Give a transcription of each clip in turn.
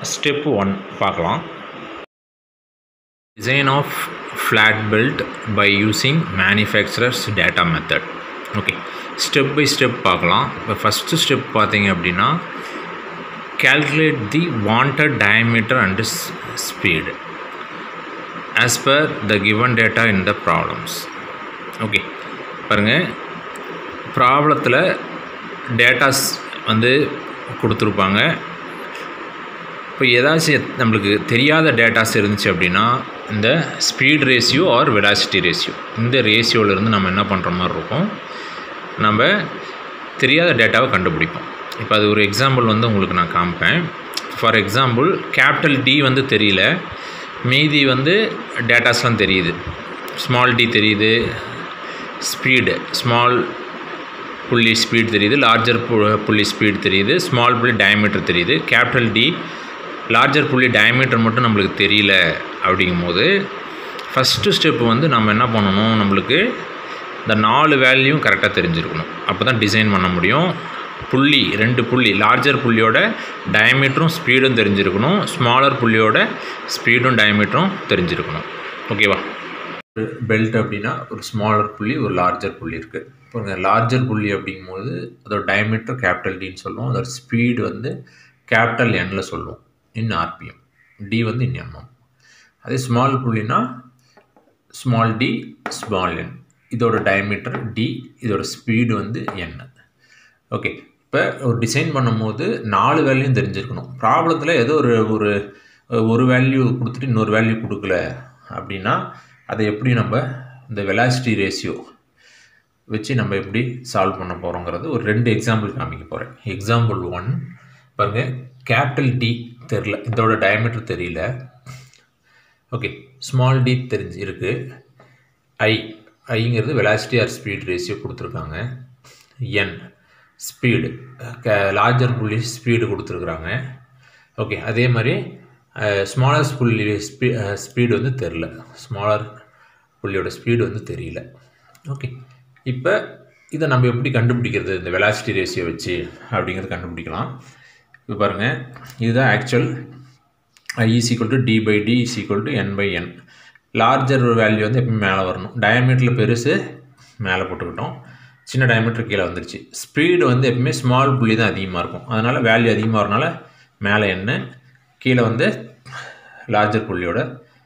Step one பார்க்கலாம் design of flat belt by using manufacturers data method okay step by step பார்க்கலாம் இப்போ first step பார்த்தீங்க அப்படின்னா calculate the wanted diameter and s- speed as per the given data in the problems okay பாருங்கள் ப்ராப்ளத்தில் datas வந்து கொடுத்துருப்பாங்க இப்போ ஏதாச்சும் நம்மளுக்கு தெரியாத டேட்டாஸ் இருந்துச்சு அப்படின்னா இந்த speed ratio or velocity ratio இந்த ரேஷியோலேருந்து நம்ம என்ன பண்ணுற மாதிரி இருக்கும் நம்ம தெரியாத டேட்டாவை கண்டுபிடிப்போம் இப்போ அது ஒரு எக்ஸாம்பிள் வந்து உங்களுக்கு நான் காமிப்பேன் ஃபார் எக்ஸாம்பிள் கேபிட்டல் டி வந்து தெரியல மீதி வந்து டேட்டாஸ்லாம் தெரியுது ஸ்மால் டி தெரியுது ஸ்பீடு ஸ்மால் புள்ளி ஸ்பீட் தெரியுது லார்ஜர் புள்ளி ஸ்பீட் தெரியுது ஸ்மால் புள்ளி டயமீட்டர் தெரியுது கேபிட்டல் டி லார்ஜர் புள்ளி டயமீட்டர் மட்டும் நம்மளுக்கு தெரியல அப்படிங்கும்போது ஃபஸ்ட்டு ஸ்டெப் வந்து நம்ம என்ன பண்ணணும் நம்மளுக்கு இந்த நாலு வேல்யூவும் கரெக்டாக தெரிஞ்சிருக்கணும் அப்போ தான் டிசைன் பண்ண முடியும் புள்ளி ரெண்டு புள்ளி லார்ஜர் புள்ளியோட டயமீட்டரும் ஸ்பீடும் தெரிஞ்சிருக்கணும் ஸ்மாலர் புள்ளியோட ஸ்பீடும் டயமீட்டரும் தெரிஞ்சிருக்கணும் ஓகேவா ஒரு பெல்ட் அப்படின்னா ஒரு ஸ்மாலர் புள்ளி ஒரு லார்ஜர் புள்ளி இருக்குது இப்போ லார்ஜர் புள்ளி அப்படிங்கும்போது அதோட டயமீட்டர் கேபிட்டல் டின்னு சொல்லுவோம் அதோட ஸ்பீடு வந்து கேபிட்டல் எண்ணில் சொல்லுவோம் இன் ஆர்பிஎம் டி வந்து இன் எம்எம் அதே ஸ்மால் புள்ளினா ஸ்மால் டி ஸ்மால் என் இதோட டயமீட்டர் டி இதோட ஸ்பீடு வந்து என் ஓகே இப்போ ஒரு டிசைன் பண்ணும்போது நாலு வேல்யூயும் தெரிஞ்சிருக்கணும் ப்ராப்ளத்தில் ஏதோ ஒரு ஒரு ஒரு வேல்யூ கொடுத்துட்டு இன்னொரு வேல்யூ கொடுக்கல அப்படின்னா அதை எப்படி நம்ம இந்த வெலாசிட்டி ரேஷியோ வச்சு நம்ம எப்படி சால்வ் பண்ண போகிறோங்கிறது ஒரு ரெண்டு எக்ஸாம்பிள் காமிக்க போகிறேன் எக்ஸாம்பிள் ஒன் பாருங்க கேபிட்டல் டி தெரில இதோட டயமீட்டர் தெரியல ஓகே ஸ்மால் டி தெரிஞ்சு இருக்குது ஐ ஐங்கிறது வெலாசிட்டி ஆர் ஸ்பீட் ரேஷியோ கொடுத்துருக்காங்க என் ஸ்பீடு லார்ஜர் புள்ளி ஸ்பீடு கொடுத்துருக்குறாங்க ஓகே அதே மாதிரி ஸ்மாலர் புள்ளி ஸ்பீ ஸ்பீடு வந்து தெரில ஸ்மாலர் புள்ளியோட ஸ்பீடு வந்து தெரியல ஓகே இப்போ இதை நம்ம எப்படி கண்டுபிடிக்கிறது இந்த வெலாசிட்டி ரேஷியோ வச்சு அப்படிங்கிறது கண்டுபிடிக்கலாம் இப்போ பாருங்கள் இதுதான் actual I is equal to D by D is equal to N by N larger value வந்து எப்பவுமே மேலே வரணும் டயமீட்டரில் பெருசு மேலே போட்டுக்கிட்டோம் சின்ன டயமீட்டர் கீழே வந்துருச்சு ஸ்பீடு வந்து எப்பவுமே ஸ்மால் புள்ளி தான் அதிகமாக இருக்கும் அதனால் வேல்யூ அதிகமாக வரனால மேலே என்ன கீழே வந்து லார்ஜர் புள்ளியோட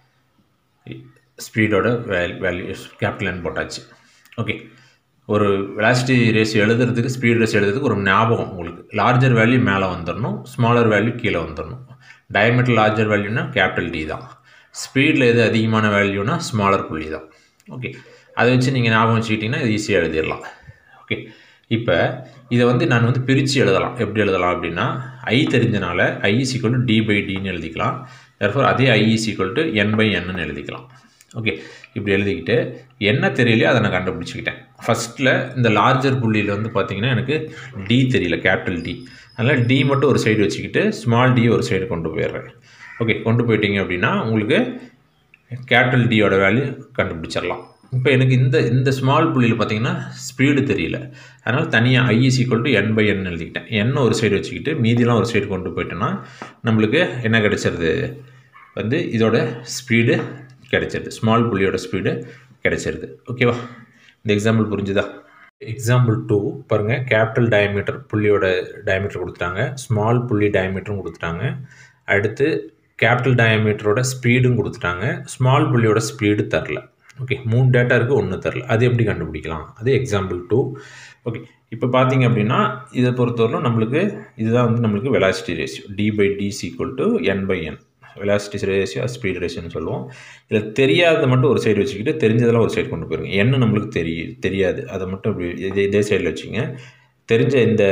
ஸ்பீடோட வேல் வேல்யூ கேபிட்டல் என் போட்டாச்சு ஓகே ஒரு வெலாசிட்டி ரேஷியோ எழுதுறதுக்கு ஸ்பீட் ரேஷியோ எழுதுறதுக்கு ஒரு ஞாபகம் உங்களுக்கு லார்ஜர் வேல்யூ மேலே வந்துடணும் ஸ்மாலர் வேல்யூ கீழே வந்துடணும் டயமீட்டர் லார்ஜர் வேல்யூனா கேபிட்டல் டி தான் ஸ்பீடில் எது அதிகமான வேல்யூனா ஸ்மாலர் புள்ளி தான் ஓகே அதை வச்சு நீங்கள் ஞாபகம் வச்சுக்கிட்டிங்கன்னா இது ஈஸியாக எழுதிடலாம் ஓகே இப்போ இதை வந்து நான் வந்து பிரித்து எழுதலாம் எப்படி எழுதலாம் அப்படின்னா ஐ தெரிஞ்சனால I is equal to D by டின்னு எழுதிக்கலாம் தர்ஃபோர் அதே I is equal to N by என்னன்னு எழுதிக்கலாம் ஓகே இப்படி எழுதிக்கிட்டு என்ன தெரியலையோ அதை நான் கண்டுபிடிச்சிக்கிட்டேன் ஃபஸ்ட்டில் இந்த லார்ஜர் புள்ளியில் வந்து பார்த்தீங்கன்னா எனக்கு டி தெரியல கேபிட்டல் டி அதனால் டி மட்டும் ஒரு சைடு வச்சுக்கிட்டு ஸ்மால் டி ஒரு சைடு கொண்டு போயிடுறேன் ஓகே கொண்டு போயிட்டீங்க அப்படின்னா உங்களுக்கு கேபிட்டல் டியோட வேல்யூ கண்டுபிடிச்சிடலாம் இப்போ எனக்கு இந்த இந்த ஸ்மால் புள்ளியில் பார்த்தீங்கன்னா ஸ்பீடு தெரியல அதனால் தனியாக I is equal to N by N எழுதிக்கிட்டேன் என் ஒரு சைடு வச்சுக்கிட்டு மீதிலாம் ஒரு சைடு கொண்டு போயிட்டோன்னா நம்மளுக்கு என்ன கிடைச்சிருது வந்து இதோட ஸ்பீடு கிடைச்சிருது ஸ்மால் புள்ளியோட ஸ்பீடு கிடைச்சிருது ஓகேவா இந்த எக்ஸாம்பிள் புரிஞ்சுதா எக்ஸாம்பிள் டூ பாருங்கள் கேபிட்டல் டயமீட்டர் புள்ளியோட டயமீட்டர் கொடுத்துட்டாங்க ஸ்மால் புள்ளி டயமீட்டரும் கொடுத்துட்டாங்க அடுத்து கேபிட்டல் டயமீட்டரோட ஸ்பீடும் கொடுத்துட்டாங்க ஸ்மால் புள்ளியோட ஸ்பீடு தரல ஓகே மூணு டேட்டா இருக்குது ஒன்று தரல அது எப்படி கண்டுபிடிக்கலாம் அது எக்ஸாம்பிள் டூ ஓகே இப்போ பார்த்தீங்க அப்படின்னா இதை பொறுத்தவரைக்கும் நம்மளுக்கு இதுதான் வந்து நம்மளுக்கு velocity ratio D by D equal to N by N velocity ratio speed ரேஷியோன்னு சொல்லுவோம் இதில் தெரியாததை மட்டும் ஒரு சைடு வச்சுக்கிட்டு தெரிஞ்சதெல்லாம் ஒரு சைடு கொண்டு போயிருங்க என்ன நம்மளுக்கு தெரிய தெரியாது அதை மட்டும் இப்படி இதே இதே சைடில் வச்சுங்க தெரிஞ்ச இந்த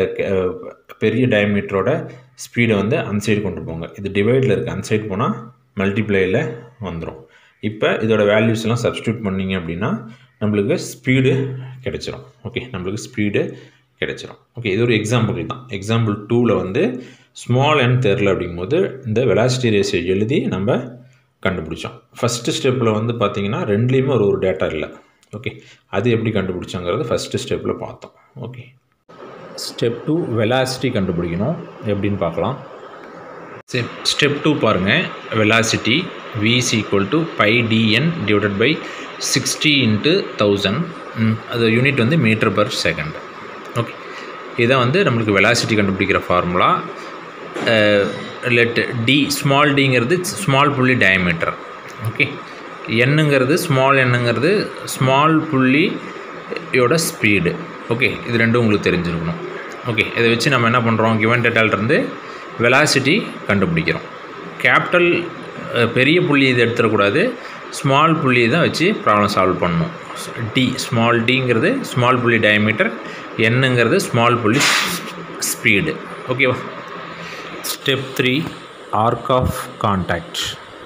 பெரிய டயமீட்டரோட ஸ்பீடை வந்து அந்த சைடு கொண்டு போங்க இது டிவைடில் இருக்குது அந்த சைடு போனால் மல்டிப்ளையில் வந்துடும் இப்போ இதோட வேல்யூஸ் எல்லாம் சப்ஸ்டியூட் பண்ணிங்க அப்படின்னா நம்மளுக்கு ஸ்பீடு கிடைச்சிரும் ஓகே நம்மளுக்கு ஸ்பீடு கிடைச்சிரும் ஓகே இது ஒரு எக்ஸாம்பிள் தான் எக்ஸாம்பிள் டூவில் வந்து ஸ்மால் என் தெரில அப்படிங்கும்போது இந்த வெலாசிட்டி ரேஷியோ எழுதி நம்ம கண்டுபிடிச்சோம் ஃபஸ்ட்டு ஸ்டெப்பில் வந்து பார்த்திங்கன்னா ரெண்டுலேயுமே ஒரு ஒரு டேட்டா இல்லை ஓகே அது எப்படி கண்டுபிடிச்சோங்கிறது ஃபஸ்ட்டு ஸ்டெப்பில் பார்த்தோம் ஓகே ஸ்டெப் டூ வெலாசிட்டி கண்டுபிடிக்கணும் எப்படின்னு பார்க்கலாம் ஸ்டெப் ஸ்டெப் டூ பாருங்கள் velocity v is equal to pi dn divided by sixty into thousand அது யூனிட் வந்து மீட்டர் பர் செகண்ட் ஓகே இதான் வந்து நம்மளுக்கு வெலாசிட்டி கண்டுபிடிக்கிற ஃபார்முலா லெட் டி ஸ்மால் டிங்கிறது ஸ்மால் புள்ளி டயமீட்டர் ஓகே என்னங்கிறது ஸ்மால் என்னங்கிறது ஸ்மால் புள்ளியோட ஸ்பீடு ஓகே இது ரெண்டும் உங்களுக்கு தெரிஞ்சிருக்கணும் ஓகே இதை வச்சு நம்ம என்ன பண்ணுறோம் கிவன் டேட்டாலிருந்து வெலாசிட்டி கண்டுபிடிக்கிறோம் கேபிட்டல் பெரிய புள்ளி இதை எடுத்துடக்கூடாது ஸ்மால் புள்ளி தான் வச்சு ப்ராப்ளம் சால்வ் பண்ணணும் டி ஸ்மால் டிங்கிறது ஸ்மால் புள்ளி டயமீட்டர் என்னங்கிறது ஸ்மால் புள்ளி ஸ்பீடு ஓகேவா step three arc of contact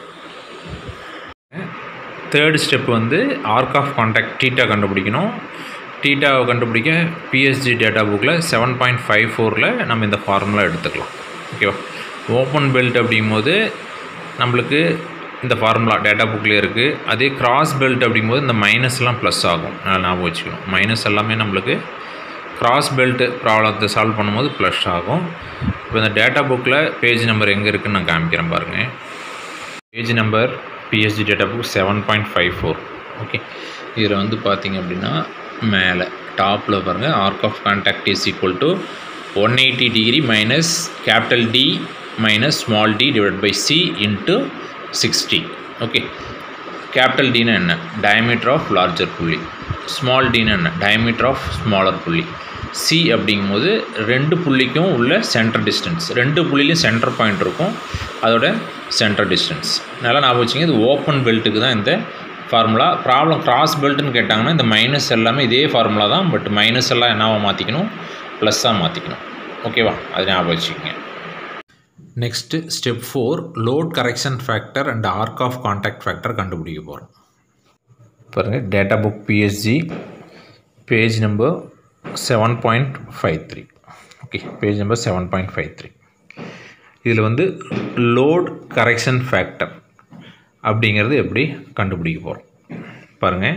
third step வந்து ஆர்க் ஆஃப் கான்டாக்ட் டீட்டா கண்டுபிடிக்கணும் டீட்டாவை கண்டுபிடிக்க பிஎஸ்ஜி டேட்டா புக்கில் செவன் பாயிண்ட் ஃபைவ் ஃபோரில் நம்ம இந்த ஃபார்முலா எடுத்துக்கலாம் ஓகேவா ஓப்பன் பெல்ட் அப்படிங்கும்போது நம்மளுக்கு இந்த ஃபார்முலா டேட்டா புக்கில் இருக்குது அதே கிராஸ் பெல்ட் அப்படிங்கும்போது இந்த மைனஸ்லாம் ப்ளஸ் ஆகும் அதனால் ஞாபகம் வச்சுக்கணும் மைனஸ் எல்லாமே நம்மளுக்கு கிராஸ் பெல்ட் ப்ராப்ளத்தை சால்வ் பண்ணும்போது ப்ளஸ் ஆகும் இப்போ இந்த டேட்டா புக்கில் பேஜ் நம்பர் எங்கே இருக்குதுன்னு நான் காமிக்கிறேன் பாருங்கள் page number PSG data book seven point five four okay இதில் வந்து பார்த்தீங்க அப்படின்னா மேலே டாப்பில் பாருங்கள் arc of contact is equal to one eighty degree minus capital D minus small D divide by C into sixty okay capital டினா என்ன diameter of larger புள்ளி ஸ்மால் டினா என்ன டயமீட்டர் ஆஃப் ஸ்மாலர் புள்ளி சி அப்படிங்கும்போது ரெண்டு புள்ளிக்கும் உள்ள சென்டர் டிஸ்டன்ஸ் ரெண்டு புள்ளிலையும் சென்டர் பாயிண்ட் இருக்கும் அதோட சென்டர் டிஸ்டன்ஸ் நல்லா ஞாபகம் வச்சுங்க இது ஓப்பன் பெல்ட்டுக்கு தான் இந்த ஃபார்முலா ப்ராப்ளம் கிராஸ் பெல்ட்டுன்னு கேட்டாங்கன்னா இந்த மைனஸ் எல்லாமே இதே ஃபார்முலா தான் பட் மைனஸ் எல்லாம் என்னவா மாற்றிக்கணும் ப்ளஸ்ஸாக மாற்றிக்கணும் ஓகேவா அது ஞாபகம் வச்சுக்கோங்க next step four load correction factor and arc of contact factor கண்டுபிடிக்க போகிறோம் பாருங்கள் data book PSG page number seven point five three okay page number seven point five three இதில் வந்து லோட் கரெக்ஷன் ஃபேக்டர் அப்படிங்கிறது எப்படி கண்டுபிடிக்க போகிறோம் பாருங்கள்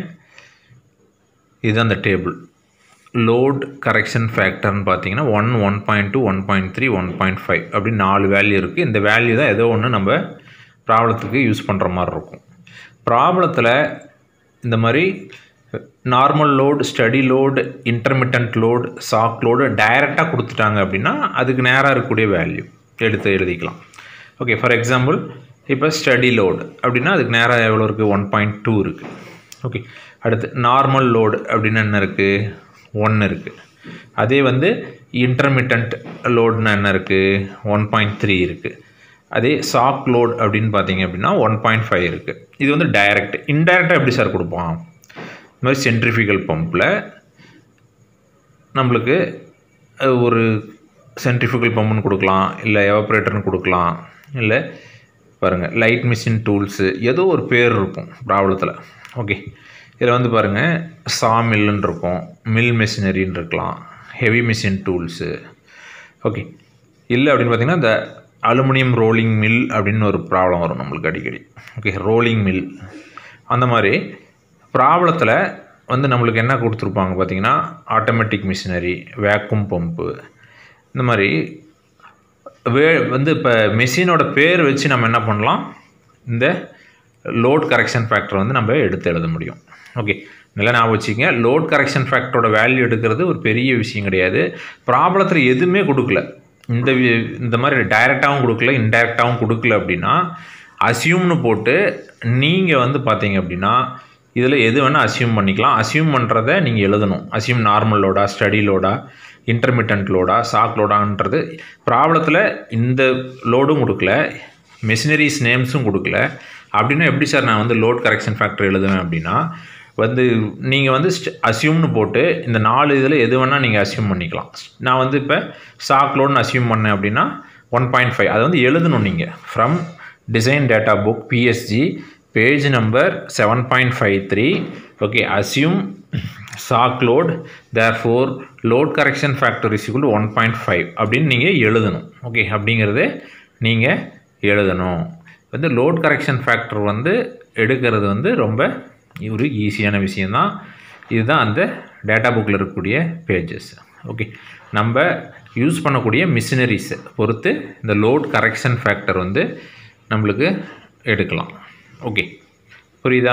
இதுதான் அந்த டேபிள் லோட் கரெக்ஷன் ஃபேக்டர்னு பார்த்தீங்கன்னா one one point two one point three one point five அப்படி நாலு வேல்யூ இருக்குது இந்த வேல்யூ தான் ஏதோ ஒன்று நம்ம ப்ராப்ளத்துக்கு யூஸ் பண்ணுற மாதிரி இருக்கும் ப்ராப்ளத்தில் இந்த மாதிரி normal load steady load intermittent load shock load டைரெக்டாக கொடுத்துட்டாங்க அப்படின்னா அதுக்கு நேராக இருக்கக்கூடிய வேல்யூ எடுத்து எழுதிக்கலாம் ஓகே ஃபார் எக்ஸாம்பிள் இப்போ ஸ்டடி லோடு அப்படின்னா அதுக்கு நேராக எவ்வளோ இருக்குது ஒன் பாயிண்ட் டூ இருக்குது ஓகே அடுத்து நார்மல் லோடு அப்படின்னு என்ன இருக்குது ஒன்று இருக்குது அதே வந்து இன்டர்மிட்டன்ட் லோடுன்னு என்ன இருக்குது ஒன் பாயிண்ட் த்ரீ இருக்குது அதே சாக் லோட் அப்படின்னு பார்த்தீங்க அப்படின்னா ஒன் பாயிண்ட் ஃபைவ் இருக்குது இது வந்து டைரக்ட் இன்டைரக்டாக எப்படி சார் கொடுப்பான் இந்த மாதிரி சென்ட்ரிஃபிகல் பம்பில் நம்மளுக்கு ஒரு சென்ட்ரிஃபிகல் பம்புன்னு கொடுக்கலாம் இல்லை எவப்ரேட்டர்னு கொடுக்கலாம் இல்லை பாருங்கள் லைட் மிஷின் டூல்ஸு ஏதோ ஒரு பேர் இருக்கும் ப்ராப்ளத்தில் ஓகே இதில் வந்து பாருங்கள் சா மில்லுன்னு இருக்கும் மில் மிஷினரின்னு இருக்கலாம் ஹெவி மிஷின் டூல்ஸு ஓகே இல்லை அப்படின்னு பார்த்தீங்கன்னா இந்த அலுமினியம் ரோலிங் மில் அப்படின்னு ஒரு ப்ராப்ளம் வரும் நம்மளுக்கு அடிக்கடி ஓகே ரோலிங் மில் அந்த மாதிரி ப்ராப்ளத்தில் வந்து நம்மளுக்கு என்ன கொடுத்துருப்பாங்க பார்த்தீங்கன்னா ஆட்டோமேட்டிக் மிஷினரி வேக்கும் பம்பு இந்த மாதிரி வே வந்து இப்போ மெஷினோட பேர் வச்சு நம்ம என்ன பண்ணலாம் இந்த லோட் கரெக்ஷன் ஃபேக்டர் வந்து நம்ம எடுத்து எழுத முடியும் ஓகே நல்லா ஞாபகம் வச்சுக்கங்க லோட் கரெக்ஷன் ஃபேக்டரோட வேல்யூ எடுக்கிறது ஒரு பெரிய விஷயம் கிடையாது ப்ராப்ளத்தில் எதுவுமே கொடுக்கல இந்த இந்த மாதிரி டைரெக்டாகவும் கொடுக்கல இன்டைரக்டாகவும் கொடுக்கல அப்படின்னா அசியூம்னு போட்டு நீங்கள் வந்து பார்த்தீங்க அப்படின்னா இதில் எது வேணால் அசியூம் பண்ணிக்கலாம் அசியூம் பண்ணுறத நீங்கள் எழுதணும் அசியூம் நார்மல் லோடா ஸ்டடி லோடா இன்டர்மிட்டன்ட் லோடா சாக் லோடான்றது ப்ராப்ளத்தில் இந்த லோடும் கொடுக்கல மெஷினரிஸ் நேம்ஸும் கொடுக்கல அப்படின்னா எப்படி சார் நான் வந்து லோட் கரெக்ஷன் ஃபேக்டர் எழுதுவேன் அப்படின்னா வந்து நீங்கள் வந்து அசியூம்னு போட்டு இந்த நாலு இதில் எது வேணால் நீங்கள் அசியூம் பண்ணிக்கலாம் நான் வந்து இப்போ சாக் லோடுன்னு அசியூம் பண்ணேன் அப்படின்னா ஒன் பாயிண்ட் ஃபைவ் அதை வந்து எழுதணும் நீங்கள் from design data book PSG page number seven point five three okay assume shock load therefore load correction factor is equal one point five அப்படின்னு நீங்கள் எழுதணும் ஓகே அப்படிங்கிறத நீங்கள் எழுதணும் வந்து லோட் கரெக்ஷன் ஃபேக்டர் வந்து எடுக்கிறது வந்து ரொம்ப ஒரு ஈஸியான விஷயந்தான் இதுதான் அந்த டேட்டா புக்கில் இருக்கக்கூடிய பேஜஸ் ஓகே நம்ம யூஸ் பண்ணக்கூடிய மிஷினரிஸை பொறுத்து இந்த லோட் கரெக்ஷன் ஃபேக்டர் வந்து நம்மளுக்கு எடுக்கலாம் ஓகே புரியுதா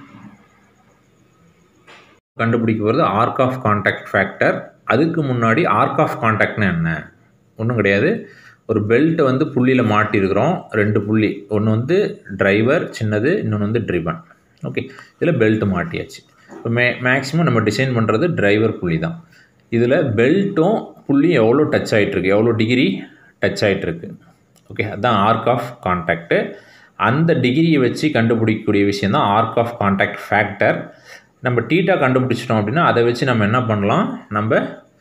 கண்டுபிடிக்க போகிறது ஆர்க் ஆஃப் காண்டாக்ட் ஃபேக்டர் அதுக்கு முன்னாடி ஆர்க் ஆஃப் காண்டாக்ட்னா என்ன ஒன்றும் கிடையாது ஒரு பெல்ட்டை வந்து புள்ளியில் மாட்டியிருக்கிறோம் ரெண்டு புள்ளி ஒன்று வந்து டிரைவர் சின்னது இன்னொன்று வந்து ட்ரிபன் ஓகே இதில் பெல்ட் மாட்டியாச்சு இப்போ மே மேக்ஸிமம் நம்ம டிசைன் பண்ணுறது டிரைவர் புள்ளி தான் இதில் பெல்ட்டும் புள்ளியும் எவ்வளோ டச் ஆகிட்டுருக்கு எவ்வளோ டிகிரி டச் ஆகிட்டுருக்கு ஓகே அதுதான் ஆர்க் ஆஃப் காண்டாக்டு அந்த டிகிரியை வச்சு கண்டுபிடிக்கக்கூடிய விஷயம் தான் ஆர்க் ஆஃப் காண்டாக்ட் ஃபேக்டர் நம்ம டீட்டா கண்டுபிடிச்சிட்டோம் அப்படின்னா அதை வச்சு நம்ம என்ன பண்ணலாம் நம்ம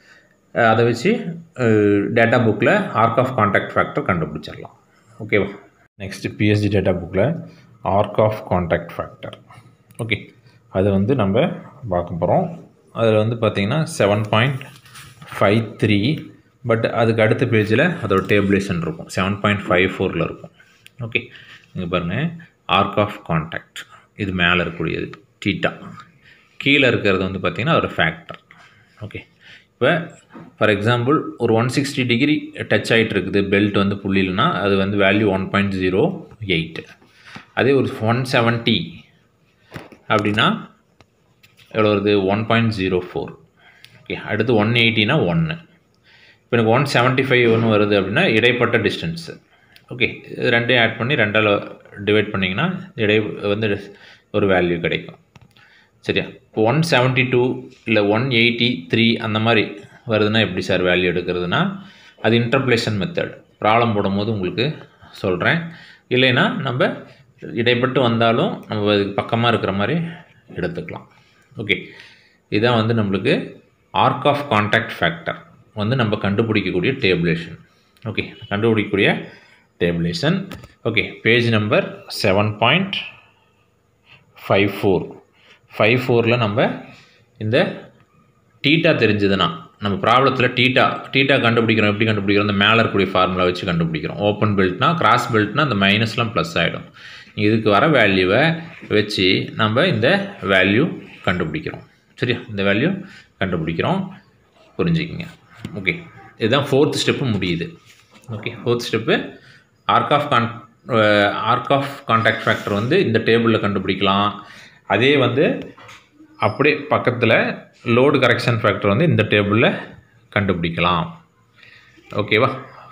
அதை வச்சு டேட்டா புக்கில் ஆர்க் ஆஃப் காண்டாக்ட் ஃபேக்டர் கண்டுபிடிச்சிடலாம் ஓகேவா நெக்ஸ்ட்டு பிஎஸ்டி டேட்டா புக்கில் arc of contact factor okay அதை வந்து நம்ம பார்க்க போகிறோம் அதில் வந்து பார்த்திங்கன்னா seven point five three but அதுக்கு அடுத்த பேஜில் அதோட டேபிளேஷன் இருக்கும் செவன் பாயிண்ட் ஃபைவ் ஃபோரில் இருக்கும் ஓகே இங்கே பாருங்கள் ஆர்க் ஆஃப் காண்டாக்ட் இது மேலே இருக்கக்கூடியது டீட்டா கீழே இருக்கிறது வந்து பார்த்திங்கன்னா ஒரு ஃபேக்டர் ஓகே இப்போ ஃபார் எக்ஸாம்பிள் ஒரு ஒன் சிக்ஸ்டி டிகிரி டச் ஆகிட்டு இருக்குது பெல்ட் வந்து புள்ளிலனா அது வந்து value one point zero eight அதே ஒரு ஒன் செவன்ட்டி அப்படின்னா எவ்வளோ வருது one point zero four okay அடுத்து ஒன் எயிட்டினா ஒன்று இப்போ எனக்கு ஒன் செவன்ட்டி ஃபைவ் ஒன்று வருது அப்படின்னா இடைப்பட்ட டிஸ்டன்ஸு ஓகே இது ரெண்டையும் ஆட் பண்ணி ரெண்டால் டிவைட் பண்ணிங்கன்னா இடை வந்து ஒரு வேல்யூ கிடைக்கும் சரியா இப்போ ஒன் செவன்ட்டி டூ இல்லை ஒன் எயிட்டி த்ரீ அந்த மாதிரி வருதுன்னா எப்படி சார் வேல்யூ எடுக்கிறதுனா அது இன்டர்பிளேஷன் மெத்தட் ப்ராப்ளம் போடும்போது உங்களுக்கு சொல்கிறேன் இல்லைன்னா நம்ம இடைப்பட்டு வந்தாலும் நம்ம அதுக்கு பக்கமாக இருக்கிற மாதிரி எடுத்துக்கலாம் ஓகே இதுதான் வந்து நம்மளுக்கு ஆர்க் ஆஃப் காண்டாக்ட் ஃபேக்டர் வந்து நம்ம கண்டுபிடிக்கக்கூடிய டேபிளேஷன் ஓகே கண்டுபிடிக்கக்கூடிய tabulation okay page number seven point five four five ஃபோரில் நம்ம இந்த டீட்டா தெரிஞ்சதுன்னா நம்ம ப்ராப்ளத்தில் டீட்டா டீட்டா கண்டுபிடிக்கிறோம் எப்படி கண்டுபிடிக்கிறோம் இந்த மேலே இருக்கக்கூடிய ஃபார்முலா வச்சு கண்டுபிடிக்கிறோம் ஓப்பன் பெல்ட்னா கிராஸ் பெல்ட்னா அந்த மைனஸ்லாம் ப்ளஸ் ஆகிடும் இதுக்கு வர வேல்யூவை வச்சு நம்ம இந்த வேல்யூ கண்டுபிடிக்கிறோம் சரியா இந்த வேல்யூ கண்டுபிடிக்கிறோம் புரிஞ்சுக்கிங்க ஓகே இதுதான் ஃபோர்த் ஸ்டெப்பு முடியுது okay fourth step arc of con arc of contact factor வந்து இந்த டேபிளில் கண்டுபிடிக்கலாம் அதே வந்து அப்படியே பக்கத்தில் லோடு கரெக்ஷன் ஃபேக்டர் வந்து இந்த டேபிளில் கண்டுபிடிக்கலாம் ஓகேவா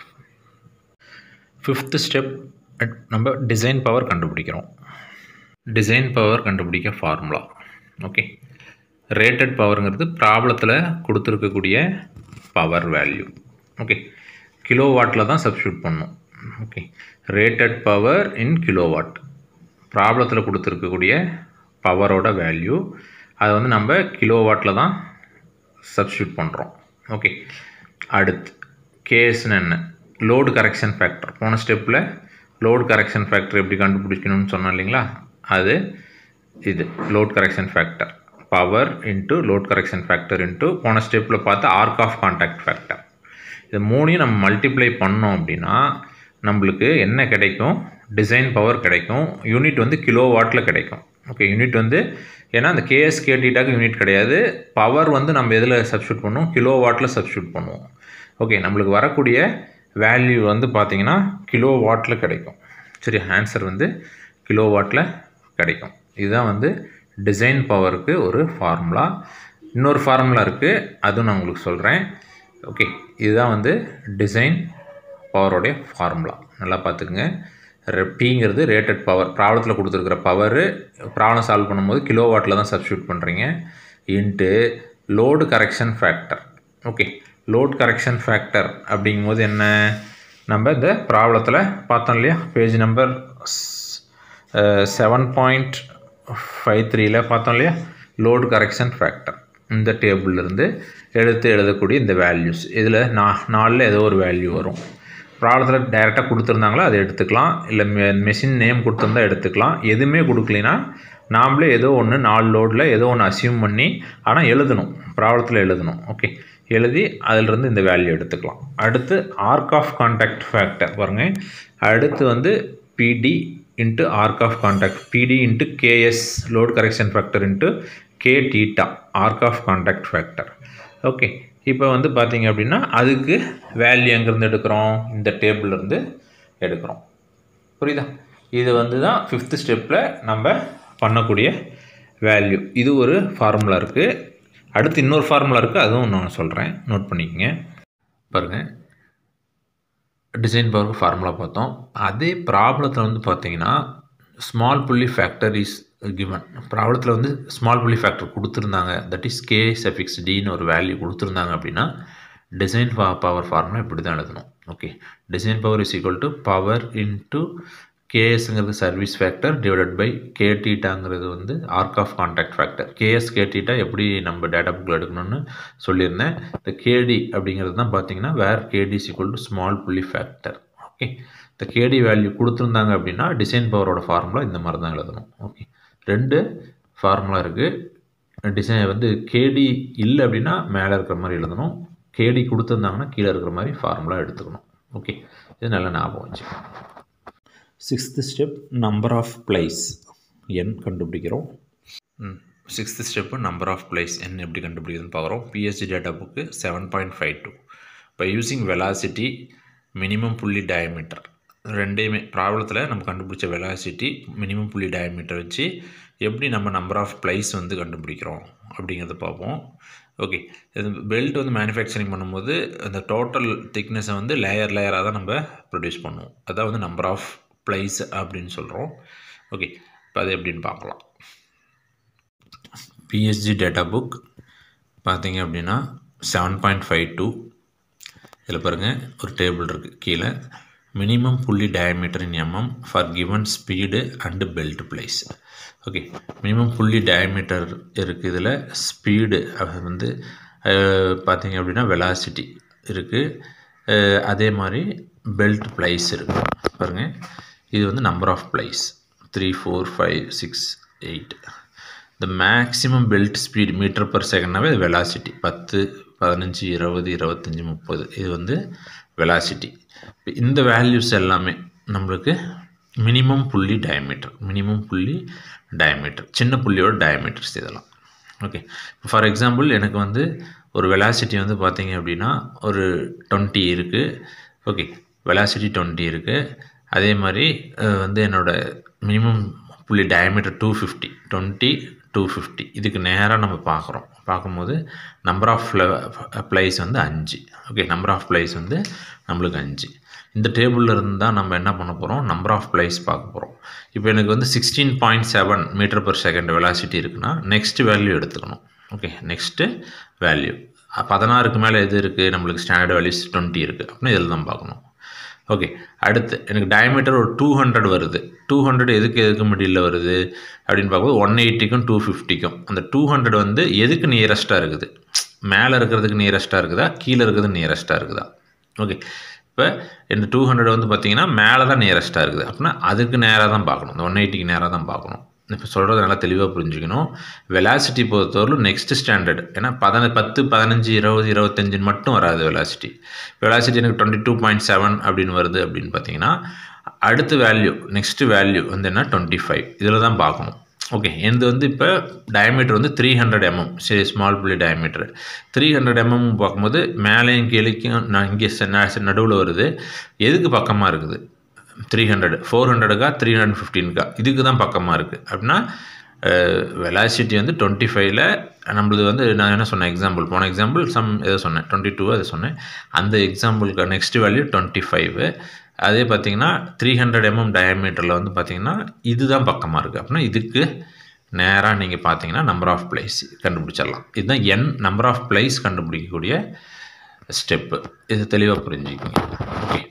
ஃபிஃப்த்து ஸ்டெப் நம்ம டிசைன் பவர் கண்டுபிடிக்கிறோம் டிசைன் பவர் கண்டுபிடிக்க ஃபார்முலா ஓகே ரேட்டட் பவருங்கிறது ப்ராப்ளத்தில் கொடுத்துருக்கக்கூடிய பவர் வேல்யூ ஓகே கிலோ வாட்டில் தான் சப்ஸ்டியூட் பண்ணணும் okay rated power in kilo watt ப்ராப்ளத்தில் கொடுத்துருக்கக்கூடிய பவரோட வேல்யூ அதை வந்து நம்ம கிலோ வாட்டில் தான் சப்ஸ்டியூட் பண்ணுறோம் ஓகே அடுத்து கேஸ்னு என்ன லோடு கரெக்ஷன் ஃபேக்டர் போன ஸ்டெப்பில் லோடு கரெக்ஷன் ஃபேக்டர் எப்படி கண்டுபிடிக்கணும்னு சொன்னோம் இல்லைங்களா அது இது load correction factor power into load correction factor into போன ஸ்டெப்பில் பார்த்து ஆர்க் ஆஃப் கான்டாக்ட் ஃபேக்டர் இது மூணையும் நம்ம மல்டிப்ளை பண்ணோம் அப்படின்னா நம்மளுக்கு என்ன கிடைக்கும் டிசைன் பவர் கிடைக்கும் யூனிட் வந்து கிலோ வாட்டில் கிடைக்கும் ஓகே யூனிட் வந்து ஏன்னா அந்த கேஎஸ் கேடிட்டாக்கு யூனிட் கிடையாது பவர் வந்து நம்ம எதில் சப்ஸ்டியூட் பண்ணுவோம் கிலோ வாட்டில் சப்ஸ்டியூட் பண்ணுவோம் ஓகே நம்மளுக்கு வரக்கூடிய வேல்யூ வந்து பார்த்திங்கன்னா கிலோ வாட்டில் கிடைக்கும் சரி ஆன்சர் வந்து கிலோ வாட்டில் கிடைக்கும் இதுதான் வந்து டிசைன் பவருக்கு ஒரு ஃபார்முலா இன்னொரு ஃபார்முலா இருக்குது அதுவும் நான் உங்களுக்கு சொல்கிறேன் ஓகே இதுதான் வந்து டிசைன் பவரோடைய ஃபார்முலா நல்லா பார்த்துக்குங்க பிங்கிறது ரேட்டட் பவர் ப்ராப்ளத்தில் கொடுத்துருக்குற பவரு ப்ராப்ளம் சால்வ் பண்ணும்போது கிலோ வாட்டில் தான் சப்ஸ்டியூட் பண்ணுறீங்க into load correction factor okay load correction factor அப்படிங்கும்போது என்ன நம்ம இந்த ப்ராப்ளத்தில் பார்த்தோம் இல்லையா page number seven point five த்ரீல பார்த்தோம் இல்லையா லோடு கரெக்ஷன் ஃபேக்டர் இந்த டேபிள்லேருந்து எடுத்து எழுதக்கூடிய இந்த வேல்யூஸ் இதில் நா நாலில் ஏதோ ஒரு வேல்யூ வரும் ப்ராப்ளத்தில் டைரெக்டாக கொடுத்துருந்தாங்களோ அதை எடுத்துக்கலாம் இல்லை மெ மெஷின் நேம் கொடுத்துருந்தா எடுத்துக்கலாம் எதுவுமே கொடுக்கலினா நாமளே ஏதோ ஒன்று நாலு லோடில் ஏதோ ஒன்று அசியூம் பண்ணி ஆனால் எழுதணும் ப்ராப்ளத்தில் எழுதணும் ஓகே எழுதி அதிலிருந்து இந்த வேல்யூ எடுத்துக்கலாம் அடுத்து ஆர்க் ஆஃப் கான்டாக்ட் ஃபேக்டர் பாருங்கள் அடுத்து வந்து PD into arc of contact PD into KS load correction factor into K theta arc of contact factor okay இப்போ வந்து பார்த்தீங்க அப்படின்னா அதுக்கு வேல்யூ எங்கேருந்து எடுக்கிறோம் இந்த டேபிள்லேருந்து எடுக்கிறோம் புரியுதா இது வந்து தான் ஃபிஃப்த்து ஸ்டெப்பில் நம்ம பண்ணக்கூடிய வேல்யூ இது ஒரு ஃபார்முலா இருக்குது அடுத்து இன்னொரு ஃபார்முலா இருக்குது அதுவும் நான் சொல்கிறேன் நோட் பண்ணிக்கோங்க பாருங்கள் டிசைன் பவருக்கு ஃபார்முலா பார்த்தோம் அதே ப்ராப்ளத்தில் வந்து பார்த்தீங்கன்னா small pulley factor is given ப்ராப்ளத்தில் வந்து ஸ்மால் புள்ளி ஃபேக்டர் கொடுத்துருந்தாங்க தட் இஸ் கே சஃபிக்ஸ் டின்னு ஒரு வேல்யூ கொடுத்துருந்தாங்க அப்படின்னா டிசைன் பவர் ஃபார்முலா இப்படி தான் எழுதணும் okay design power is equal to power into கேஎஸ்ங்கிறது சர்வீஸ் ஃபேக்டர் டிவைடட் பை கேடீட்டாங்கிறது வந்து arc of contact factor KS K theta எப்படி நம்ம டேட்டா புக்கில் எடுக்கணும்னு சொல்லியிருந்தேன் இந்த கேடி அப்படிங்கிறது தான் பார்த்தீங்கன்னா where KD is equal to small pulley factor okay இந்த கேடி வேல்யூ கொடுத்துருந்தாங்க அப்படின்னா டிசைன் பவரோட ஃபார்முலா இந்த மாதிரி தான் எழுதணும் ஓகே ரெண்டு ஃபார்முலா இருக்குது டிசைன் வந்து கேடி இல்லை அப்படின்னா மேலே இருக்கிற மாதிரி எழுதணும் கேடி கொடுத்துருந்தாங்கன்னா கீழே இருக்கிற மாதிரி ஃபார்முலா எடுத்துக்கணும் ஓகே இது நல்ல ஞாபகம் வச்சுக்கணும் sixth step number of plies N கண்டுபிடிக்கிறோம் sixth step number of plies N எப்படி கண்டுபிடிக்கிறதுன்னு பார்க்குறோம் PSG data book seven point five two இப்போ using velocity minimum pulley diameter ரெண்டையுமே ப்ராப்ளத்தில் நம்ம கண்டுபிடிச்ச வெலாசிட்டி மினிமம் புள்ளி டயமீட்டர் வச்சு எப்படி நம்ம நம்பர் ஆஃப் பிளேஸ் வந்து கண்டுபிடிக்கிறோம் அப்படிங்கிறத பார்ப்போம் ஓகே இது பெல்ட் வந்து மேனுஃபேக்சரிங் பண்ணும்போது அந்த டோட்டல் திக்னஸை வந்து லேயர் லேயராக தான் நம்ம ப்ரொடியூஸ் பண்ணுவோம் அதான் வந்து நம்பர் ஆஃப் ப்ளைஸ் அப்படின்னு சொல்கிறோம் ஓகே இப்போ அது எப்படின்னு பார்க்கலாம் பிஎஸ்ஜி டேட்டா புக் பார்த்தீங்க அப்படின்னா செவன் பாயிண்ட் ஃபைவ் டூ இதில் பாருங்கள் ஒரு டேபிள் இருக்குது கீழே minimum pulley diameter in mm for given speed and belt plies okay minimum pulley diameter இருக்குது இதில் ஸ்பீடு வந்து பார்த்தீங்க அப்படின்னா வெலாசிட்டி இருக்குது அதே மாதிரி பெல்ட் ப்ளைஸ் இருக்குது பாருங்கள் இது வந்து number of plies three four five six eight இந்த maximum belt speed metre per செகண்ட்னாவே இது வெலாசிட்டி பத்து பதினஞ்சு இருபது இருபத்தஞ்சி முப்பது இது வந்து வெலாசிட்டி இந்த வேல்யூஸ் எல்லாமே நம்மளுக்கு minimum pulley diameter minimum pulley diameter சின்ன புள்ளியோட டயமீட்டர்ஸ் இதெல்லாம் ஓகே ஃபார் எக்ஸாம்பிள் எனக்கு வந்து ஒரு வெலாசிட்டி வந்து பார்த்தீங்க அப்படின்னா ஒரு டுவெண்ட்டி இருக்குது ஓகே வெலாசிட்டி டுவெண்ட்டி இருக்குது அதே மாதிரி வந்து என்னோடய minimum pulley diameter two fifty twenty two fifty இதுக்கு நேராக நம்ம பார்க்குறோம் பார்க்கும்போது நம்பர் ஆஃப் ப்ளைஸ் வந்து அஞ்சு ஓகே நம்பர் ஆஃப் ப்ளைஸ் வந்து நம்மளுக்கு அஞ்சு இந்த டேபிளில் இருந்து தான் நம்ம என்ன பண்ண போகிறோம் நம்பர் ஆஃப் ப்ளைஸ் பார்க்க போகிறோம் இப்போ எனக்கு வந்து sixteen point seven metre per second velocity இருக்குன்னா நெக்ஸ்ட் வேல்யூ எடுத்துக்கணும் ஓகே நெக்ஸ்ட்டு வேல்யூ பதினாறுக்கு மேலே எது இருக்குது நம்மளுக்கு ஸ்டாண்டர்ட் வேல்யூஸ் டுவெண்ட்டி இருக்குது அப்படின்னா இதில் தான் பார்க்கணும் ஓகே அடுத்து எனக்கு டயமீட்டர் ஒரு டூ ஹண்ட்ரட் வருது டூ ஹண்ட்ரட் எதுக்கு எதுக்கு மிடில் வருது அப்படின்னு பார்க்கும்போது ஒன் எயிட்டிக்கும் டூ ஃபிஃப்டிக்கும் அந்த டூ ஹண்ட்ரட் வந்து எதுக்கு நியரஸ்ட்டாக இருக்குது மேலே இருக்கிறதுக்கு நியரஸ்ட்டாக இருக்குதா கீழே இருக்கிறது நியரஸ்ட்டாக இருக்குதா ஓகே இப்போ இந்த டூ ஹண்ட்ரட் வந்து பார்த்திங்கன்னா மேலே தான் நியரஸ்ட்டாக இருக்குது அப்படின்னா அதுக்கு நேராக தான் பார்க்கணும் இந்த ஒன் எயிட்டிக்கு நேராக தான் பார்க்கணும் இப்போ சொல்கிறது நல்லா தெளிவாக புரிஞ்சுக்கணும் வெலாசிட்டி பொறுத்தவரைக்கும் நெக்ஸ்ட் ஸ்டாண்டர்ட் ஏன்னா பதின பத்து பதினஞ்சு இருபது இருபத்தஞ்சுன்னு மட்டும் வராது வெலாசிட்டி வெலாசிட்டி எனக்கு டுவெண்ட்டி டூ பாயிண்ட் செவன் அப்படின்னு வருது அப்படின்னு பார்த்தீங்கன்னா அடுத்த வேல்யூ நெக்ஸ்ட் வேல்யூ வந்து என்ன டுவெண்ட்டி ஃபைவ் இதில் தான் பார்க்கணும் ஓகே எனது வந்து இப்போ டயமீட்டர் வந்து த்ரீ ஹண்ட்ரட் எம்எம் சரி ஸ்மால் புள்ளி டயமீட்டர் த்ரீ ஹண்ட்ரட் எம்எம் பார்க்கும்போது மேலேயும் கீழேக்கும் நான் இங்கே நடுவில் வருது எதுக்கு பக்கமாக இருக்குது த்ரீ ஹண்ட்ரட் ஃபோர் ஹண்ட்ரடுக்கா த்ரீ ஹண்ட்ரட் ஃபிஃப்டீனுக்கா இதுக்கு தான் பக்கமாக இருக்குது அப்படின்னா வெலாசிட்டி வந்து டுவெண்ட்டி ஃபைவ்ல நம்மளது வந்து நான் என்ன சொன்னேன் எக்ஸாம்பிள் போன எக்ஸாம்பிள் சம் எதோ சொன்னேன் டுவெண்ட்டி டூ அதை சொன்னேன் அந்த எக்ஸாம்பிளுக்கு நெக்ஸ்ட் வேல்யூ டுவெண்ட்டி ஃபைவ் அதே பார்த்தீங்கன்னா த்ரீ ஹண்ட்ரட் எம்எம் டயமீட்டரில் வந்து பார்த்தீங்கன்னா இதுதான் பக்கமாக இருக்குது அப்படின்னா இதுக்கு நேராக நீங்கள் பார்த்தீங்கன்னா நம்பர் ஆஃப் பிளேஸ் கண்டுபிடிச்சிடலாம் இதுதான் என் நம்பர் ஆஃப் பிளேஸ் கண்டுபிடிக்கக்கூடிய ஸ்டெப்பு இது தெளிவாக புரிஞ்சுக்கிங்க okay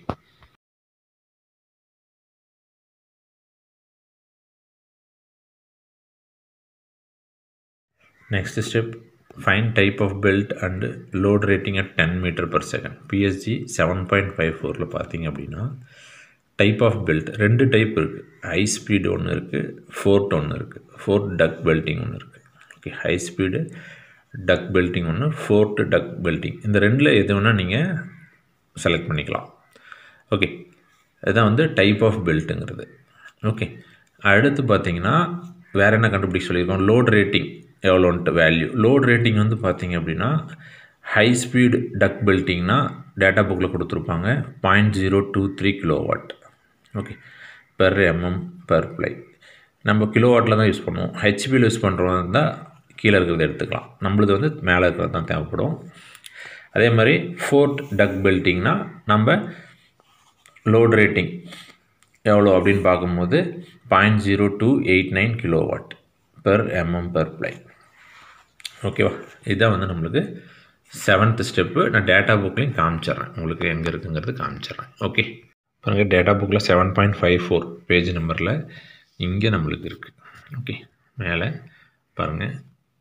Next step, find type of belt and load rating at 10 meter per second. PSG 7.54ல பார்த்தீங்க அப்படின்னா டைப் ஆஃப் பெல்ட் ரெண்டு டைப் இருக்குது ஹை ஸ்பீடு ஒன்று இருக்குது ஃபோர்ட் ஒன்று இருக்குது ஃபோர்ட் டக் பெல்ட்டிங் ஒன்று இருக்குது okay high speed duck belting ஒன்று ஃபோர்ட்டு டக் பெல்ட்டிங் இந்த ரெண்டில் எது வேணால் நீங்கள் செலக்ட் பண்ணிக்கலாம் ஓகே இதுதான் வந்து டைப் ஆஃப் பெல்ட்டுங்கிறது ஓகே அடுத்து பார்த்தீங்கன்னா வேறு என்ன கண்டுபிடிக்க சொல்லியிருக்கோம் லோட் ரேட்டிங் எவ்வளோன்ட்டு வேல்யூ லோட் ரேட்டிங் வந்து பார்த்தீங்க அப்படின்னா ஹை ஸ்பீடு டக் பெல்ட்டிங்னா டேட்டா புக்கில் கொடுத்துருப்பாங்க point zero two three kilo watt okay per mm per ply நம்ம கிலோ வாட்டில் தான் யூஸ் பண்ணுவோம் ஹெச்பியில் யூஸ் பண்ணுறோம் இருந்தால் கீழே இருக்கிறத எடுத்துக்கலாம் நம்மளது வந்து மேலே இருக்கிறது தான் தேவைப்படும் அதே மாதிரி ஃபோர்ட் டக் பெல்ட்டிங்னா நம்ம லோட் ரேட்டிங் எவ்வளோ அப்படின்னு பார்க்கும்போது point zero two eight nine kilo watt per mm per ply ஓகேவா இதுதான் வந்து நம்மளுக்கு செவன்த் ஸ்டெப்பு நான் டேட்டா புக்லேயும் காமிச்சிட்றேன் உங்களுக்கு எங்கே இருக்குங்கிறது காமிச்சிட்றேன் ஓகே பாருங்கள் டேட்டா புக்கில் seven point five four page நம்பரில் இங்கே நம்மளுக்கு இருக்குது ஓகே மேலே பாருங்கள்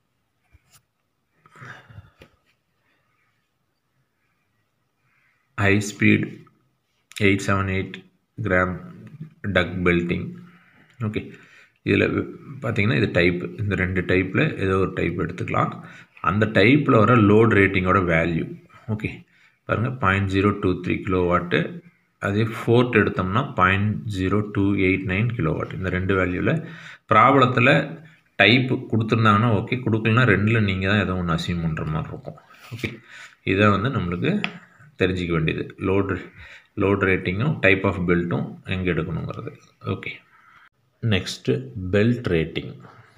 high speed eight seven eight gram duck belting okay இதில் பார்த்தீங்கன்னா இது டைப் இந்த ரெண்டு டைப்பில் ஏதோ ஒரு டைப் எடுத்துக்கலாம் அந்த டைப்பில் வர லோட் ரேட்டிங்கோட வேல்யூ ஓகே பாருங்கள் point zero two three kilo watt அதே ஃபோர்ட் எடுத்தோம்னா point zero two eight nine kilo watt இந்த ரெண்டு வேல்யூவில் ப்ராப்ளத்தில் டைப்பு கொடுத்துருந்தாங்கன்னா ஓகே கொடுக்கலனா ரெண்டில் நீங்கள் தான் ஏதோ ஒன்று அசீவ் பண்ணுற மாதிரி இருக்கும் ஓகே இதை வந்து நம்மளுக்கு தெரிஞ்சிக்க வேண்டியது லோடு லோட் ரேட்டிங்கும் டைப் ஆஃப் பெல்ட்டும் எங்கே எடுக்கணுங்கிறது okay next belt rating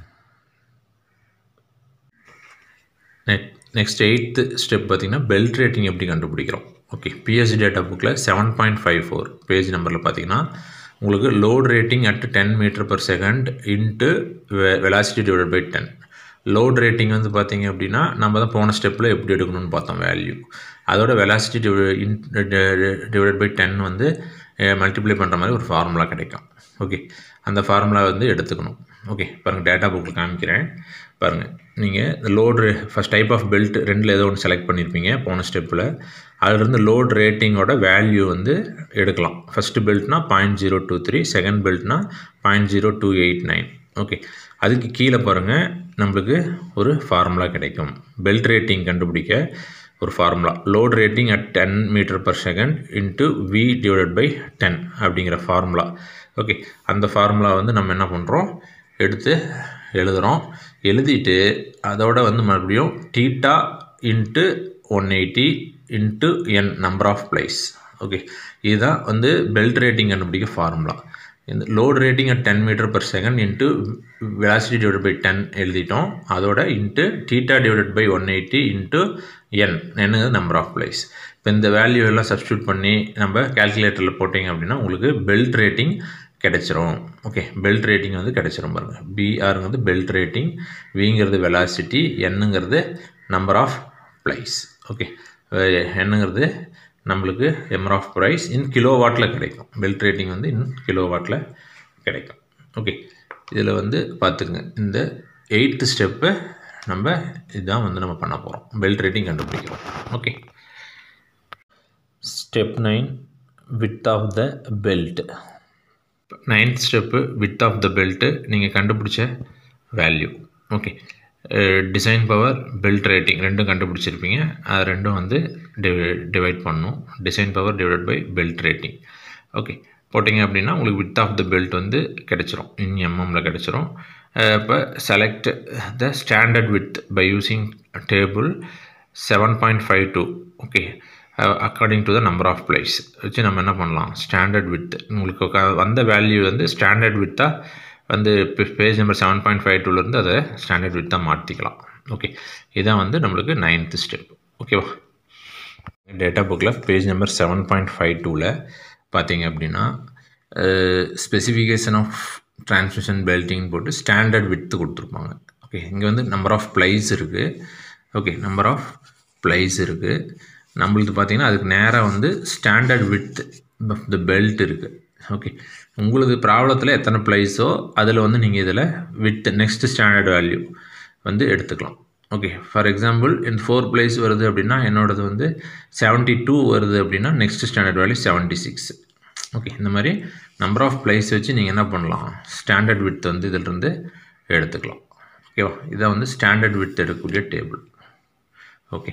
next eighth step பார்த்திங்கன்னா பெல்ட் ரேட்டிங் எப்படி கண்டுபிடிக்கிறோம் ஓகே பிஎஸ்சி டேட்டா புக்கில் seven point five four page நம்பரில் பார்த்தீங்கன்னா உங்களுக்கு load rating at ten metre per second into velocity divide by ten load rating வந்து பார்த்தீங்க அப்படின்னா நம்ம தான் போன ஸ்டெப்பில் எப்படி எடுக்கணும்னு பார்த்தோம் வேல்யூ அதோட வெலாசிட்டி டிவைட் பை டென் வந்து மல்டிப்ளை பண்ணுற மாதிரி ஒரு ஃபார்முலா கிடைக்கும் ஓகே அந்த ஃபார்முலா வந்து எடுத்துக்கணும் ஓகே பாருங்கள் டேட்டா புக்கில் காமிக்கிறேன் பாருங்கள் நீங்கள் இந்த load first type of belt ரெண்டில் ஏதோ ஒன்று செலக்ட் பண்ணியிருப்பீங்க போன ஸ்டெப்பில் அதுலேருந்து லோட் ரேட்டிங்கோட வேல்யூ வந்து எடுக்கலாம் ஃபஸ்ட்டு பெல்ட்னா point zero two three second பெல்ட்னா point zero two eight nine okay அதுக்கு கீழே பாருங்கள் நம்மளுக்கு ஒரு ஃபார்முலா கிடைக்கும் பெல்ட் ரேட்டிங் கண்டுபிடிக்க ஒரு formula load rating at ten metre per second into V divided by ten அப்படிங்கிற ஃபார்முலா ஓகே அந்த ஃபார்முலா வந்து நம்ம என்ன பண்ணுறோம் எடுத்து எழுதுகிறோம் எழுதிட்டு அதோட வந்து மறுபடியும் theta into one eighty into N number of plies okay இதுதான் வந்து பெல்ட் ரேட்டிங் கண்டுபிடிக்க ஃபார்முலா இந்த load rating at ten metre per second into velocity divide by ten எழுதிட்டோம் அதோட into theta divide by one eighty into N என்னது number of place இப்போ இந்த value எல்லாம் சப்ஸ்டியூட் பண்ணி நம்ம கேல்குலேட்டரில் போட்டிங்க அப்படின்னா உங்களுக்கு பெல்ட் ரேட்டிங் கிடைச்சிரும் ஓகே பெல்ட் ரேட்டிங் வந்து கிடைச்சிரும் பாருங்கள் பிஆருங்கிறது பெல்ட் ரேட்டிங் விங்கிறது வெலாசிட்டி என்னங்கிறது நம்பர் ஆஃப் ப்ளைஸ் ஓகே என்னங்கிறது நம்மளுக்கு MR of price in kilo வாட்டில் கிடைக்கும் பெல்ட் ரேட்டிங் வந்து இன் கிலோ வாட்டில் கிடைக்கும் ஓகே இதில் வந்து பார்த்துக்குங்க இந்த எயித்து ஸ்டெப்பு நம்ம இதுதான் வந்து நம்ம பண்ண போகிறோம் பெல்ட் ரேட்டிங் கண்டுபிடிக்கிறோம் okay step nine width of the belt ninth step width of the belt நீங்கள் கண்டுபிடிச்ச value okay design power belt rating ரெண்டும் கண்டுபிடிச்சிருப்பீங்க அது ரெண்டும் வந்து டிவை டிவைட் பண்ணும் design power divide by belt rating okay போட்டிங்க அப்படின்னா உங்களுக்கு வித் ஆஃப் த பெல்ட் வந்து கிடச்சிரும் இன் எம்எம்மில் கிடச்சிரும் இப்போ select the standard width by using table seven point five two okay according to the number of plies வச்சு நம்ம என்ன பண்ணலாம் ஸ்டாண்டர்ட் வித் உங்களுக்கு வந்த வேல்யூ வந்து ஸ்டாண்டர்ட் வித்தாக வந்து page number seven point five டூலேருந்து அதை ஸ்டாண்டர்ட் வித்தாக மாற்றிக்கலாம் ஓகே இதான் வந்து நம்மளுக்கு நைன்த்து ஸ்டெப் ஓகேவா டேட்டா புக்கில் page number seven point five டூவில் பார்த்தீங்க அப்படின்னா ஸ்பெசிஃபிகேஷன் ஆஃப் டிரான்ஸ்மிஷன் பெல்ட்டிங் போட்டு ஸ்டாண்டர்ட் வித்து கொடுத்துருப்பாங்க ஓகே இங்கே வந்து நம்பர் ஆஃப் ப்ளைஸ் இருக்குது ஓகே நம்பர் ஆஃப் ப்ளைஸ் இருக்குது நம்மளுக்கு பார்த்தீங்கன்னா அதுக்கு நேராக வந்து ஸ்டாண்டர்ட் வித் த பெல்ட் இருக்குது ஓகே உங்களுக்கு ப்ராப்ளத்தில் எத்தனை ப்ளைஸோ அதில் வந்து நீங்கள் இதில் வித் நெக்ஸ்ட் ஸ்டாண்டர்ட் வேல்யூ வந்து எடுத்துக்கலாம் ஓகே ஃபார் எக்ஸாம்பிள் இந்த ஃபோர் பிளேஸ் வருது அப்படின்னா என்னோடது வந்து செவன்ட்டி டூ வருது அப்படின்னா next standard value seventy six okay இந்த மாதிரி நம்பர் ஆஃப் பிளேஸ் வச்சு நீங்கள் என்ன பண்ணலாம் ஸ்டாண்டர்ட் வித் வந்து இதிலிருந்து எடுத்துக்கலாம் ஓகேவா இதான் வந்து ஸ்டாண்டர்ட் வித் எடுக்கக்கூடிய டேபிள் ஓகே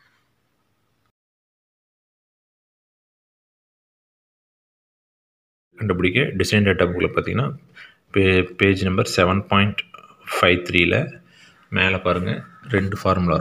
கண்டுபிடிக்க டிசைன் டேட்டா புக்கில் பார்த்தீங்கன்னா பே page number seven point five த்ரீல மேலே பாருங்கள் ரெண்டு ஃபார்முலா இருக்கும்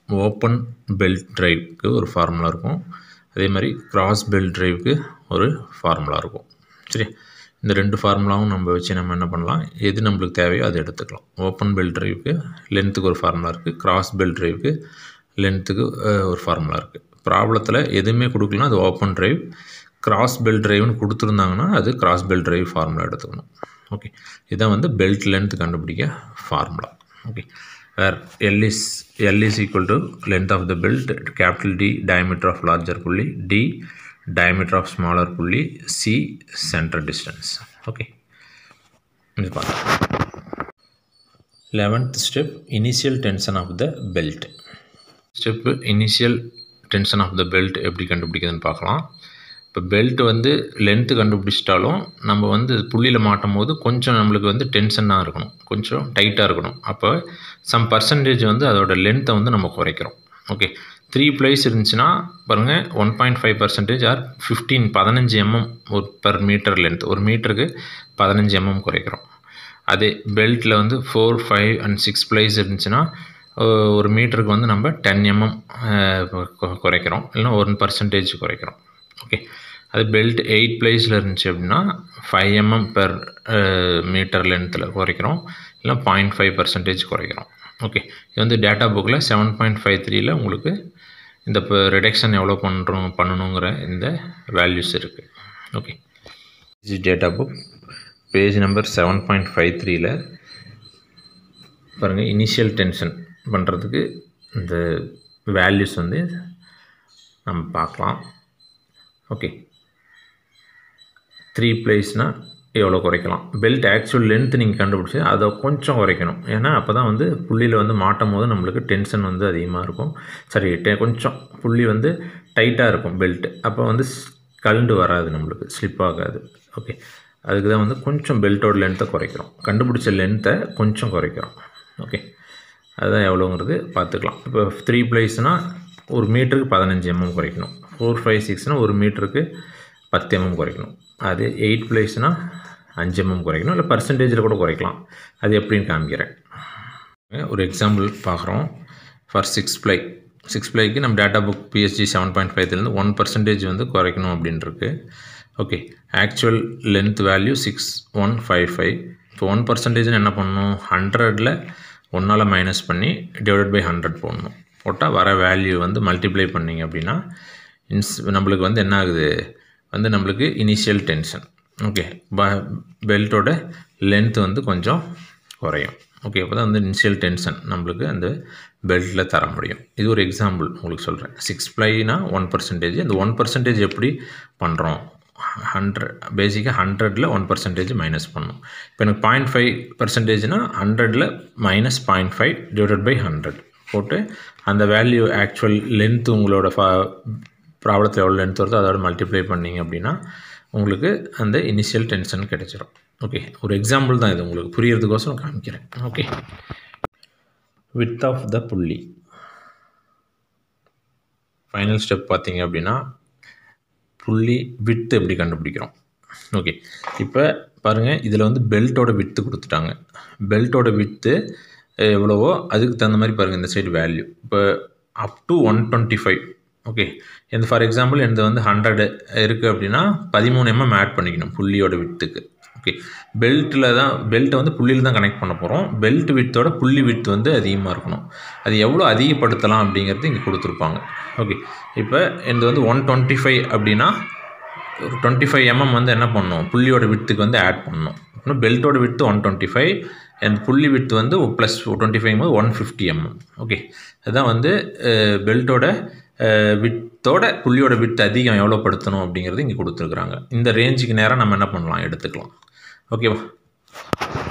ஓப்பன் பெல்ட் ட்ரைவ்க்கு ஒரு ஃபார்முலா இருக்கும் அதே மாதிரி கிராஸ் பெல்ட் ட்ரைவ்க்கு ஒரு ஃபார்முலா இருக்கும் சரி இந்த ரெண்டு ஃபார்முலாவும் நம்ம வச்சு நம்ம என்ன பண்ணலாம் எது நம்மளுக்கு தேவையோ அதை எடுத்துக்கலாம் ஓப்பன் பெல்ட் ட்ரைவுக்கு லென்த்துக்கு ஒரு ஃபார்முலா இருக்குது கிராஸ் பெல்ட் ட்ரைவுக்கு லென்த்துக்கு ஒரு ஃபார்முலா இருக்குது ப்ராப்ளத்தில் எதுவுமே கொடுக்கலாம் அது ஓப்பன் ட்ரைவ் கிராஸ் பெல்ட் ட்ரைவ்னு கொடுத்துருந்தாங்கன்னா அது கிராஸ் பெல்ட் ட்ரைவ் ஃபார்முலா எடுத்துக்கணும் ஓகே இதான் வந்து பெல்ட் லென்த் கண்டுபிடிக்க formula okay where L is L is equal to length of the belt capital D diameter of larger புள்ளி டி டயமீட்டர் ஆஃப் ஸ்மாலர் புள்ளி C centre distance okay இது பார்க்கலாம் eleventh step initial tension of the belt step initial tension of the belt எப்படி கண்டுபிடிக்குதுன்னு பார்க்கலாம் இப்போ belt வந்து length கண்டுபிடிச்சிட்டாலும் நம்ம வந்து புள்ளியில் மாட்டும் போது கொஞ்சம் நம்மளுக்கு வந்து டென்ஷனாக இருக்கணும் கொஞ்சம் டைட்டாக இருக்கணும் அப்போ சம் பர்சன்டேஜ் வந்து அதோட லென்த்தை வந்து நம்ம குறைக்கிறோம் ஓகே த்ரீ ப்ளேஸ் இருந்துச்சுன்னா பாருங்கள் one point five percentage or fifteen பதினஞ்சு எம்எம் ஒரு பர் மீட்டர் லென்த் ஒரு மீட்டருக்கு பதினஞ்சு எம்எம் குறைக்கிறோம் அதே பெல்ட்டில் வந்து four five and six place இருந்துச்சுன்னா ஒரு மீட்டருக்கு வந்து நம்ம டென் எம்எம் குறைக்கிறோம் இல்லைனா ஒன் பர்சன்டேஜ் குறைக்கிறோம் ஓகே அது பெல்ட் எயிட் ப்ளேஸில் இருந்துச்சு அப்படின்னா ஃபைவ் எம்எம் பெர் மீட்டர் லென்த்தில் குறைக்கிறோம் இல்லை பாயிண்ட் ஃபைவ் பர்சன்டேஜ் குறைக்கிறோம் ஓகே இது வந்து டேட்டா புக்கில் செவன் பாயிண்ட் ஃபைவ் த்ரீயில் உங்களுக்கு இந்த இப்போ ரிடக்ஷன் எவ்வளோ பண்ணுறோம் பண்ணணுங்கிற இந்த வேல்யூஸ் இருக்குது ஓகே இது data book page number seven point five த்ரீயில் பாருங்கள் இனிஷியல் டென்ஷன் பண்ணுறதுக்கு இந்த வேல்யூஸ் வந்து நம்ம பார்க்கலாம் ஓகே த்ரீ ப்ளேஸ்னால் எவ்வளோ குறைக்கலாம் பெல்ட் ஆக்சுவல் லென்த் நீங்கள் கண்டுபிடிச்சி அதை கொஞ்சம் குறைக்கணும் ஏன்னா அப்போ தான் வந்து புள்ளியில் வந்து மாட்டும் போது நம்மளுக்கு டென்ஷன் வந்து அதிகமாக இருக்கும் சரி டெ கொஞ்சம் புள்ளி வந்து டைட்டாக இருக்கும் பெல்ட் அப்போ வந்து கலண்டு வராது நம்மளுக்கு ஸ்லிப் ஆகாது ஓகே அதுக்கு தான் வந்து கொஞ்சம் பெல்ட்டோட லென்த்தை குறைக்கிறோம் கண்டுபிடிச்ச லென்த்தை கொஞ்சம் குறைக்கிறோம் ஓகே அதுதான் எவ்வளோங்கிறது பார்த்துக்கலாம் இப்போ த்ரீ ப்ளேஸ்னால் ஒரு மீட்டருக்கு பதினஞ்சு எம்எம் குறைக்கணும் ஃபோர் ஃபைவ் சிக்ஸ்னால் ஒரு மீட்டருக்கு பத்து எம்எம் குறைக்கணும் அது எயிட் பிளேஸ்னால் அஞ்சு எம்எம் குறைக்கணும் இல்லை பர்சன்டேஜில் கூட குறைக்கலாம் அது எப்படின்னு காமிக்கிறேன் ஒரு எக்ஸாம்பிள் பார்க்குறோம் ஃபார் சிக்ஸ் ப்ளை சிக்ஸ் ப்ளைக்கு நம்ம data book PSG seven point ஃபைவ்லேருந்து ஒன் பர்சன்டேஜ் வந்து குறைக்கணும் அப்படின்ட்டுருக்கு okay actual length value six one five five இப்போ ஒன் பர்சன்டேஜ்னு என்ன பண்ணணும் ஹண்ட்ரடில் ஒன்றால் மைனஸ் பண்ணி டிவைட் பை ஹண்ட்ரட் போடணும் போட்டால் வர வேல்யூ வந்து மல்டிப்ளை பண்ணிங்க அப்படின்னா இன்ஸ் நம்மளுக்கு வந்து என்ன ஆகுது வந்து நம்மளுக்கு இனிஷியல் டென்ஷன் ஓகே ப பெல்ட்டோட லென்த் வந்து கொஞ்சம் குறையும் ஓகே அப்போ தான் வந்து இனிஷியல் டென்ஷன் நம்மளுக்கு அந்த பெல்ட்டில் தர முடியும் இது ஒரு எக்ஸாம்பிள் உங்களுக்கு சொல்கிறேன் சிக்ஸ் ப்ளைனா ஒன் பர்சன்டேஜ் அந்த ஒன் பர்சன்டேஜ் எப்படி பண்ணுறோம் ஹண்ட்ரட் பேசிக்காக ஹண்ட்ரடில் ஒன் பர்சன்டேஜ் மைனஸ் பண்ணும் இப்போ எனக்கு பாயிண்ட் ஃபைவ் பர்சன்டேஜ்னால் ஹண்ட்ரடில் minus point five divided by hundred போட்டு அந்த வேல்யூ ஆக்சுவல் லென்த் உங்களோட ஃபா ப்ராப்ளத்தில் எவ்வளோ லென்த் வருதோ அதோட மல்டிப்ளை பண்ணிங்க அப்படின்னா உங்களுக்கு அந்த இனிஷியல் டென்ஷன் கிடைச்சிடும் ஓகே ஒரு எக்ஸாம்பிள் தான் இது உங்களுக்கு புரியறதுக்கோசரம் காமிக்கிறேன் ஓகே வித் ஆஃப் த புள்ளி ஃபைனல் ஸ்டெப் பார்த்தீங்க அப்படின்னா புள்ளி வித்து எப்படி கண்டுபிடிக்கிறோம் ஓகே இப்போ பாருங்கள் இதில் வந்து பெல்ட்டோட வித்து கொடுத்துட்டாங்க பெல்ட்டோட வித்து எவ்வளவோ அதுக்கு தகுந்த மாதிரி பாருங்கள் இந்த சைடு வேல்யூ இப்போ up to one twenty five okay இந்த ஃபார் எக்ஸாம்பிள் இந்த வந்து ஹண்ட்ரடு இருக்குது அப்படின்னா பதிமூணு எம்எம் ஆட் பண்ணிக்கணும் புள்ளியோட வித்துக்கு ஓகே பெல்ட்டில் தான் பெல்ட்டை வந்து புள்ளியில் தான் கனெக்ட் பண்ண போகிறோம் பெல்ட் வித்தோட புள்ளி வித்து வந்து அதிகமாக இருக்கணும் அது எவ்வளோ அதிகப்படுத்தலாம் அப்படிங்கிறது இங்கே கொடுத்துருப்பாங்க ஓகே இப்போ இந்த வந்து ஒன் டுவெண்ட்டி ஃபைவ் அப்படின்னா ஒரு டுவெண்ட்டி ஃபைவ் எம்எம் வந்து என்ன பண்ணணும் புள்ளியோட வித்துக்கு வந்து ஆட் பண்ணணும் இன்னும் பெல்ட்டோட with one twenty five and புள்ளி வித்து வந்து ப்ளஸ் டுவெண்ட்டி ஃபைவ் போது ஒன் ஃபிஃப்டி எம்எம் ஓகே அதுதான் வந்து பெல்ட்டோட வித்தோட புள்ளியோட வித்து அதிகம் எவ்வளோ படுத்தணும் அப்படிங்கிறது இங்கே கொடுத்துருக்குறாங்க இந்த ரேஞ்சுக்கு நேரம் நம்ம என்ன பண்ணலாம் எடுத்துக்கலாம் ஓகேவா